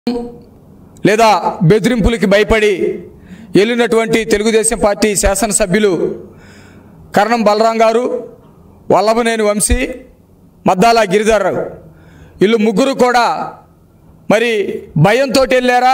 లేదా బెదిరింపులకి భయపడి వెళ్ళినటువంటి తెలుగుదేశం పార్టీ శాసనసభ్యులు కరణం బలరాం గారు వల్లభనేని వంశీ మద్దాల గిరిధర్రావు వీళ్ళు ముగ్గురు కూడా మరి భయంతో వెళ్ళారా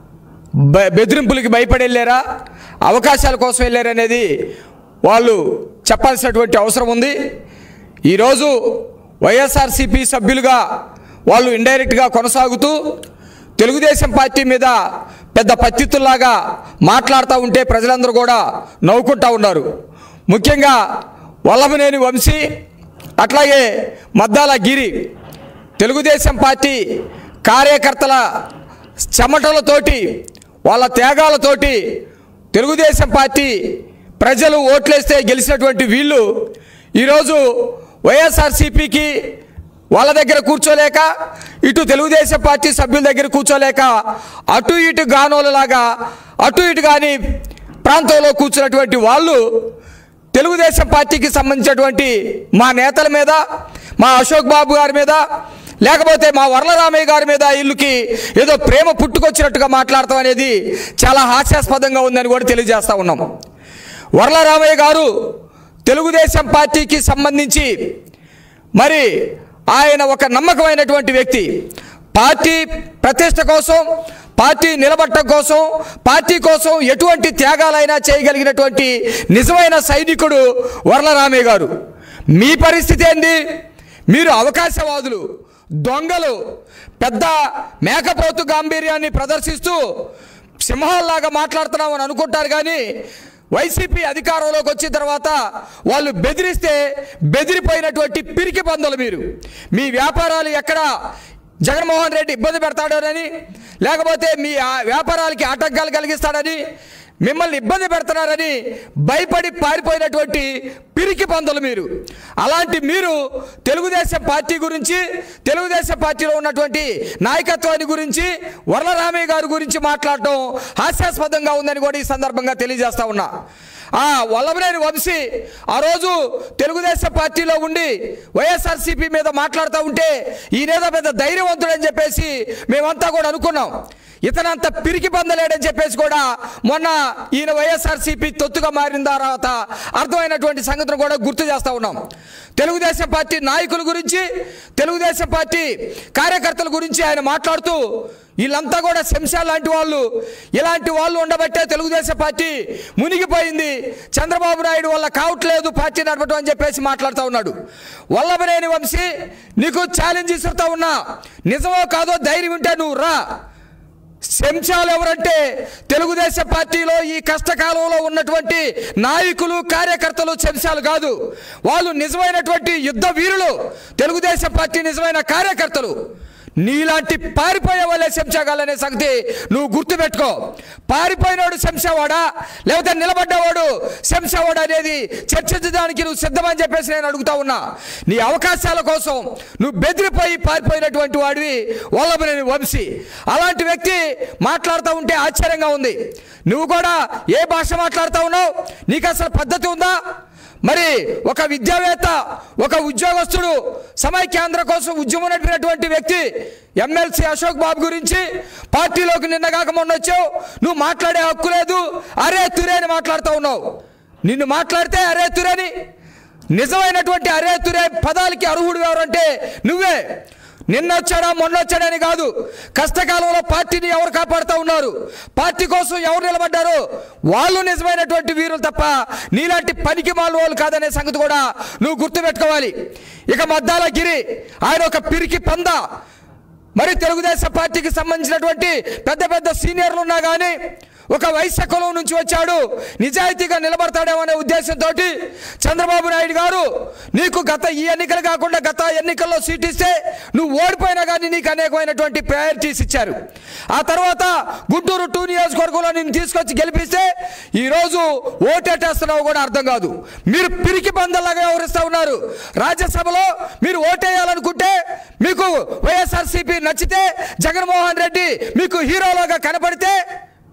బ- బెదిరింపులకి భయపడి వెళ్ళారా అవకాశాల కోసం వెళ్ళారనేది వాళ్ళు చెప్పాల్సినటువంటి అవసరం ఉంది ఈరోజు వైఎస్ఆర్సీపీ సభ్యులుగా వాళ్ళు ఇండైరెక్ట్గా కొనసాగుతూ తెలుగుదేశం పార్టీ మీద పెద్ద పత్తితుల్లాగా మాట్లాడుతూ ఉంటే ప్రజలందరూ కూడా నవ్వుకుంటా ఉన్నారు ముఖ్యంగా వల్లభనేని వంశీ అట్లాగే మద్దాల గిరి తెలుగుదేశం పార్టీ కార్యకర్తల చెమటలతోటి వాళ్ళ త్యాగాలతోటి తెలుగుదేశం పార్టీ ప్రజలు ఓట్లేస్తే గెలిచినటువంటి వీళ్ళు ఈరోజు వైఎస్ఆర్సీపీకి వాళ్ళ దగ్గర కూర్చోలేక ఇటు తెలుగుదేశం పార్టీ సభ్యుల దగ్గర కూర్చోలేక అటు ఇటు గానోలలాగా అటు ఇటు కానీ ప్రాంతంలో కూర్చున్నటువంటి వాళ్ళు తెలుగుదేశం పార్టీకి సంబంధించినటువంటి మా నేతల మీద మా అశోక్ బాబు గారి మీద లేకపోతే మా వరలరామయ్య గారి మీద ఇల్లుకి ఏదో ప్రేమ పుట్టుకొచ్చినట్టుగా మాట్లాడతాం అనేది చాలా హాస్యాస్పదంగా ఉందని కూడా తెలియజేస్తా ఉన్నాం వరలరామయ్య గారు తెలుగుదేశం పార్టీకి సంబంధించి మరి ఆయన ఒక నమ్మకమైనటువంటి వ్యక్తి పార్టీ ప్రతిష్ట కోసం పార్టీ నిలబట్టం కోసం పార్టీ కోసం ఎటువంటి త్యాగాలైనా చేయగలిగినటువంటి నిజమైన సైనికుడు వరలరామయ్య గారు మీ పరిస్థితి ఏంది మీరు అవకాశవాదులు దొంగలు పెద్ద మేకపోతు గాంభీర్యాన్ని ప్రదర్శిస్తూ సింహాల్లాగా మాట్లాడుతున్నామని అనుకుంటారు కానీ వైసీపీ అధికారంలోకి వచ్చిన తర్వాత వాళ్ళు బెదిరిస్తే బెదిరిపోయినటువంటి పిరికి పందులు మీరు మీ వ్యాపారాలు ఎక్కడ జగన్మోహన్ రెడ్డి ఇబ్బంది పెడతాడోనని లేకపోతే మీ ఆ వ్యాపారాలకి ఆటంకాలు కలిగిస్తాడని మిమ్మల్ని ఇబ్బంది పెడుతున్నారని భయపడి పారిపోయినటువంటి పిరికి పందులు మీరు అలాంటి మీరు తెలుగుదేశం పార్టీ గురించి తెలుగుదేశం పార్టీలో ఉన్నటువంటి నాయకత్వాన్ని గురించి వరలరామయ్య గారి గురించి మాట్లాడటం హాస్యాస్పదంగా ఉందని కూడా ఈ సందర్భంగా తెలియజేస్తా ఉన్నా ఆ వల్లభనేని వంశీ ఆ రోజు తెలుగుదేశం పార్టీలో ఉండి వైఎస్ఆర్సీపీ మీద మాట్లాడుతూ ఉంటే ఈయనేదో పెద్ద ధైర్యవంతుడని చెప్పేసి మేమంతా కూడా అనుకున్నాం ఇతనంత పిరికి పొందలేడని చెప్పేసి కూడా మొన్న ఈయన వైఎస్ఆర్సీపీ తొత్తుగా మారిన తర్వాత అర్థమైనటువంటి సంగతిని కూడా గుర్తు చేస్తూ ఉన్నాం తెలుగుదేశం పార్టీ నాయకుల గురించి తెలుగుదేశం పార్టీ కార్యకర్తల గురించి ఆయన మాట్లాడుతూ వీళ్ళంతా కూడా శంశా లాంటి వాళ్ళు ఇలాంటి వాళ్ళు ఉండబట్టే తెలుగుదేశం పార్టీ మునిగిపోయింది చంద్రబాబు నాయుడు వల్ల కావట్లేదు పార్టీ నడపటం అని చెప్పేసి మాట్లాడుతూ ఉన్నాడు వల్లభనేని వంశీ నీకు ఛాలెంజ్ ఇస్తుతా ఉన్నా నిజమో కాదో ధైర్యం ఉంటే నువ్వు రా శంశాలు ఎవరంటే తెలుగుదేశం పార్టీలో ఈ కష్టకాలంలో ఉన్నటువంటి నాయకులు కార్యకర్తలు శంశాలు కాదు వాళ్ళు నిజమైనటువంటి యుద్ధ వీరులు తెలుగుదేశం పార్టీ నిజమైన కార్యకర్తలు నీలాంటి పారిపోయే వాళ్ళే శంశాగాలనే సంగతి నువ్వు గుర్తుపెట్టుకో పారిపోయినవాడు శంశావాడా లేకపోతే నిలబడ్డవాడు శంశావాడా అనేది చర్చించడానికి నువ్వు సిద్ధమని చెప్పేసి నేను అడుగుతా ఉన్నా నీ అవకాశాల కోసం నువ్వు బెదిరిపోయి పారిపోయినటువంటి వాడివి వల్లభనేని వంశీ అలాంటి వ్యక్తి మాట్లాడుతూ ఉంటే ఆశ్చర్యంగా ఉంది నువ్వు కూడా ఏ భాష మాట్లాడుతూ ఉన్నావు నీకు అసలు పద్ధతి ఉందా మరి ఒక విద్యావేత్త ఒక ఉద్యోగస్తుడు సమైక్యాంధ్ర కోసం ఉద్యమం నడిపినటువంటి వ్యక్తి ఎమ్మెల్సీ అశోక్ బాబు గురించి పార్టీలోకి నిన్నగాక మొన్న వచ్చావు నువ్వు మాట్లాడే హక్కు లేదు అరే తురే అని మాట్లాడుతూ ఉన్నావు నిన్ను మాట్లాడితే అరే తురేని నిజమైనటువంటి అరే తురే పదాలకి అర్హుడు ఎవరంటే నువ్వే నిన్న వచ్చాడా మొన్న వచ్చాడని కాదు కష్టకాలంలో పార్టీని ఎవరు కాపాడుతూ ఉన్నారు పార్టీ కోసం ఎవరు నిలబడ్డారో వాళ్ళు నిజమైనటువంటి వీరులు తప్ప నీలాంటి పనికి మాలు వాళ్ళు కాదనే సంగతి కూడా నువ్వు గుర్తుపెట్టుకోవాలి ఇక మద్దాల గిరి ఆయన ఒక పిరికి పంద మరి తెలుగుదేశం పార్టీకి సంబంధించినటువంటి పెద్ద పెద్ద సీనియర్లు ఉన్నా కానీ ఒక వైశ్య కులం నుంచి వచ్చాడు నిజాయితీగా నిలబడతాడేమో అనే ఉద్దేశంతో చంద్రబాబు నాయుడు గారు నీకు గత ఈ ఎన్నికలు కాకుండా గత ఎన్నికల్లో సీట్ ఇస్తే నువ్వు ఓడిపోయినా కానీ నీకు అనేకమైనటువంటి ప్రయారిటీస్ ఇచ్చారు ఆ తర్వాత గుంటూరు టూ నియోజకవర్గంలో నేను తీసుకొచ్చి గెలిపిస్తే ఈరోజు ఓటేటేస్తున్నావు కూడా అర్థం కాదు మీరు పిరికి బందల్లాగా వ్యవహరిస్తూ ఉన్నారు రాజ్యసభలో మీరు ఓటేయాలనుకుంటే మీకు వైఎస్ఆర్సీపీ నచ్చితే జగన్మోహన్ రెడ్డి మీకు హీరోలాగా కనపడితే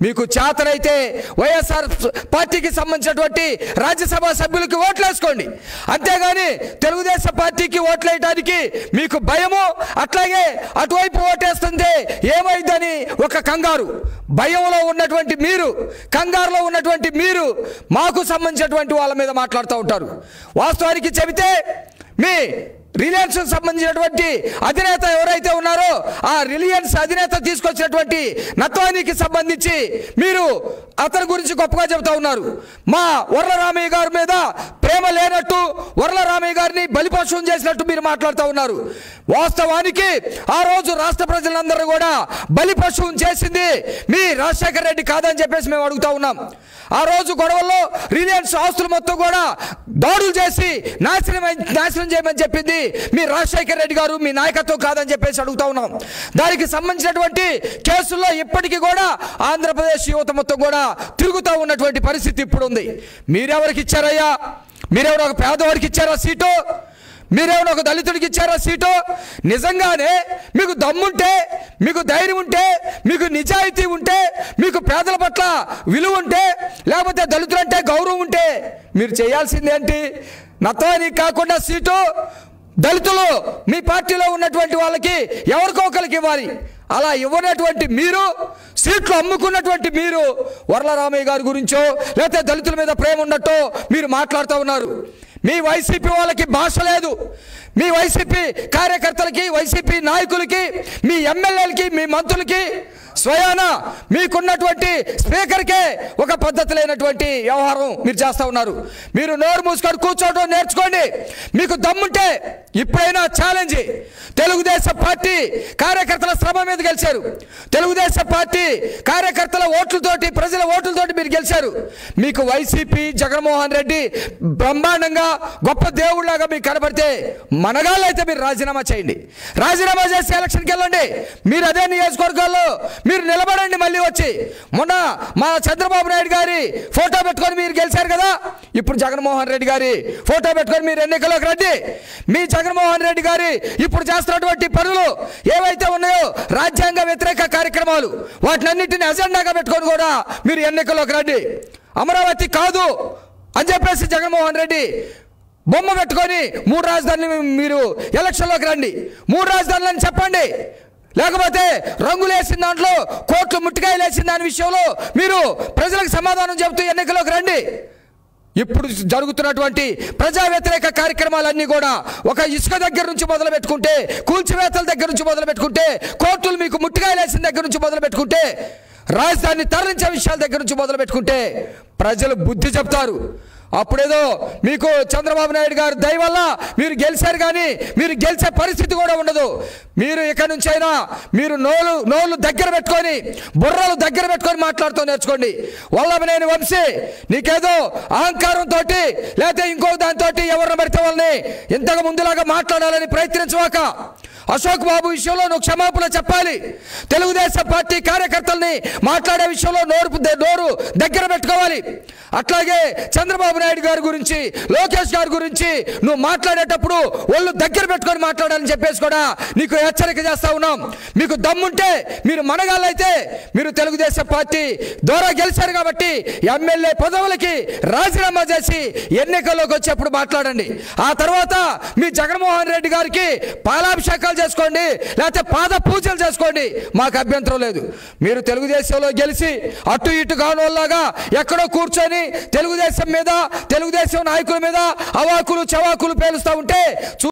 మీకు చేతనైతే వైఎస్ఆర్ పార్టీకి సంబంధించినటువంటి రాజ్యసభ సభ్యులకి ఓట్లు వేసుకోండి అంతేగాని తెలుగుదేశం పార్టీకి ఓట్లు వేయడానికి మీకు భయము అట్లాగే అటువైపు ఓటేస్తుంది ఏమైందని ఒక కంగారు భయంలో ఉన్నటువంటి మీరు కంగారులో ఉన్నటువంటి మీరు మాకు సంబంధించినటువంటి వాళ్ళ మీద మాట్లాడుతూ ఉంటారు వాస్తవానికి చెబితే మీ రిలయన్స్ సంబంధించినటువంటి అధినేత ఎవరైతే ఉన్నారో ఆ రిలయన్స్ అధినేత తీసుకొచ్చినటువంటి నత్వానికి సంబంధించి మీరు అతని గురించి గొప్పగా చెబుతా ఉన్నారు మా వర్ల రామయ్య గారి మీద ప్రేమ లేనట్టు వర్ల రామయ్య గారిని బలిపశువం చేసినట్టు మీరు మాట్లాడుతూ ఉన్నారు వాస్తవానికి ఆ రోజు రాష్ట్ర ప్రజలందరూ కూడా బలిపశువం చేసింది మీ రాజశేఖర రెడ్డి కాదని చెప్పేసి మేము అడుగుతా ఉన్నాం ఆ రోజు గొడవల్లో రిలయన్స్ ఆస్తులు మొత్తం కూడా దాడులు చేసి నాశనం నాశనం చేయమని చెప్పింది మీ రాజశేఖర రెడ్డి గారు మీ నాయకత్వం కాదని చెప్పేసి అడుగుతా ఉన్నాం దానికి సంబంధించినటువంటి కేసుల్లో ఇప్పటికీ కూడా ఆంధ్రప్రదేశ్ యువత మొత్తం కూడా తిరుగుతూ ఉన్నటువంటి పరిస్థితి ఇప్పుడు ఉంది మీరెవరికి ఇచ్చారయ్యా మీరెవరు ఒక పేదవాడికి ఇచ్చారా సీటు మీరేమైనా ఒక దళితుడికి ఇచ్చారా సీటు నిజంగానే మీకు దమ్ముంటే మీకు ధైర్యం ఉంటే మీకు నిజాయితీ ఉంటే మీకు పేదల పట్ల విలువ ఉంటే లేకపోతే దళితులంటే గౌరవం ఉంటే మీరు చేయాల్సింది ఏంటి నత్వాని కాకుండా సీటు దళితులు మీ పార్టీలో ఉన్నటువంటి వాళ్ళకి ఎవరికో ఒకరికి ఇవ్వాలి అలా ఇవ్వనటువంటి మీరు సీట్లు అమ్ముకున్నటువంటి మీరు వరలరామయ్య గారి గురించో లేకపోతే దళితుల మీద ప్రేమ ఉన్నట్టో మీరు మాట్లాడుతూ ఉన్నారు మీ వైసీపీ వాళ్ళకి భాష లేదు మీ వైసీపీ కార్యకర్తలకి వైసీపీ నాయకులకి మీ ఎమ్మెల్యేలకి మీ మంత్రులకి స్వయాన మీకున్నటువంటి స్పీకర్కే ఒక పద్ధతి లేనటువంటి వ్యవహారం మీరు చేస్తూ ఉన్నారు మీరు నోరు మూసుకొని కూర్చోవడం నేర్చుకోండి మీకు దమ్ముంటే ఇప్పుడైనా ఛాలెంజ్ తెలుగుదేశం పార్టీ కార్యకర్తల శ్రమ మీద గెలిచారు తెలుగుదేశం పార్టీ కార్యకర్తల ఓట్లతోటి ప్రజల ఓట్లతోటి మీరు గెలిచారు మీకు వైసీపీ జగన్మోహన్ రెడ్డి బ్రహ్మాండంగా గొప్ప దేవుళ్ళగా మీకు కనబడితే మనగాళ్ళు అయితే మీరు రాజీనామా చేయండి రాజీనామా చేసి ఎలక్షన్కి వెళ్ళండి మీరు అదే నియోజకవర్గాల్లో మీరు నిలబడండి మళ్ళీ వచ్చి మొన్న మా చంద్రబాబు నాయుడు గారి ఫోటో పెట్టుకొని మీరు గెలిచారు కదా ఇప్పుడు జగన్మోహన్ రెడ్డి గారి ఫోటో పెట్టుకొని మీరు ఎన్నికల్లోకి రండి మీ జగన్మోహన్ రెడ్డి గారి ఇప్పుడు చేస్తున్నటువంటి పనులు ఏవైతే ఉన్నాయో రాజ్యాంగ వ్యతిరేక కార్యక్రమాలు వాటినన్నింటిని అజెండాగా పెట్టుకొని కూడా మీరు ఎన్నికల్లోకి రండి అమరావతి కాదు అని చెప్పేసి జగన్మోహన్ రెడ్డి బొమ్మ పెట్టుకొని మూడు రాజధానులు మీరు ఎలక్షన్లోకి రండి మూడు రాజధానులని చెప్పండి లేకపోతే రంగులు వేసిన దాంట్లో కోట్లు ముట్టికాయలు వేసిన దాని విషయంలో మీరు ప్రజలకు సమాధానం చెబుతూ ఎన్నికల్లోకి రండి ఇప్పుడు జరుగుతున్నటువంటి ప్రజా వ్యతిరేక కార్యక్రమాలన్నీ కూడా ఒక ఇసుక దగ్గర నుంచి మొదలు పెట్టుకుంటే కూల్చివేతల దగ్గర నుంచి మొదలు పెట్టుకుంటే కోర్టులు మీకు ముట్టికాయలు వేసిన దగ్గర నుంచి మొదలు పెట్టుకుంటే రాజధానిని తరలించే విషయాల దగ్గర నుంచి మొదలు పెట్టుకుంటే ప్రజలు బుద్ధి చెప్తారు అప్పుడేదో మీకు చంద్రబాబు నాయుడు గారు దయ వల్ల మీరు గెలిచారు కానీ మీరు గెలిచే పరిస్థితి కూడా ఉండదు మీరు ఇక నుంచైనా మీరు నోలు నోళ్ళు దగ్గర పెట్టుకొని బుర్రలు దగ్గర పెట్టుకొని మాట్లాడుతూ నేర్చుకోండి వల్లభనేని వంశీ నీకేదో అహంకారంతో లేకపోతే ఇంకో దాంతో ఎవరిని పడితే వాళ్ళని ఇంతకు ముందులాగా మాట్లాడాలని ప్రయత్నించవాక అశోక్ బాబు విషయంలో నువ్వు క్షమాపణ చెప్పాలి తెలుగుదేశం పార్టీ కార్యకర్తల్ని మాట్లాడే విషయంలో నోరు నోరు దగ్గర పెట్టుకోవాలి అట్లాగే చంద్రబాబు నాయుడు గారి గురించి లోకేష్ గారి గురించి నువ్వు మాట్లాడేటప్పుడు ఒళ్ళు దగ్గర పెట్టుకొని మాట్లాడాలని చెప్పేసి కూడా నీకు హెచ్చరిక చేస్తా ఉన్నాం మీకు దమ్ముంటే మీరు మనగాళ్ళైతే మీరు తెలుగుదేశం పార్టీ ద్వారా గెలిచారు కాబట్టి ఎమ్మెల్యే పదవులకి రాజీనామా చేసి ఎన్నికల్లోకి వచ్చేప్పుడు మాట్లాడండి ఆ తర్వాత మీ జగన్మోహన్ రెడ్డి గారికి పాలాభిషేకాలు చేసుకోండి లేకపోతే పాద పూజలు చేసుకోండి మాకు అభ్యంతరం లేదు మీరు తెలుగుదేశంలో గెలిచి అటు ఇటు కానోళ్ళగా ఎక్కడో కూర్చొని తెలుగుదేశం మీద తెలుగుదేశం నాయకుల మీద అవాకులు చవాకులు పేలుస్తూ ఉంటే చూ-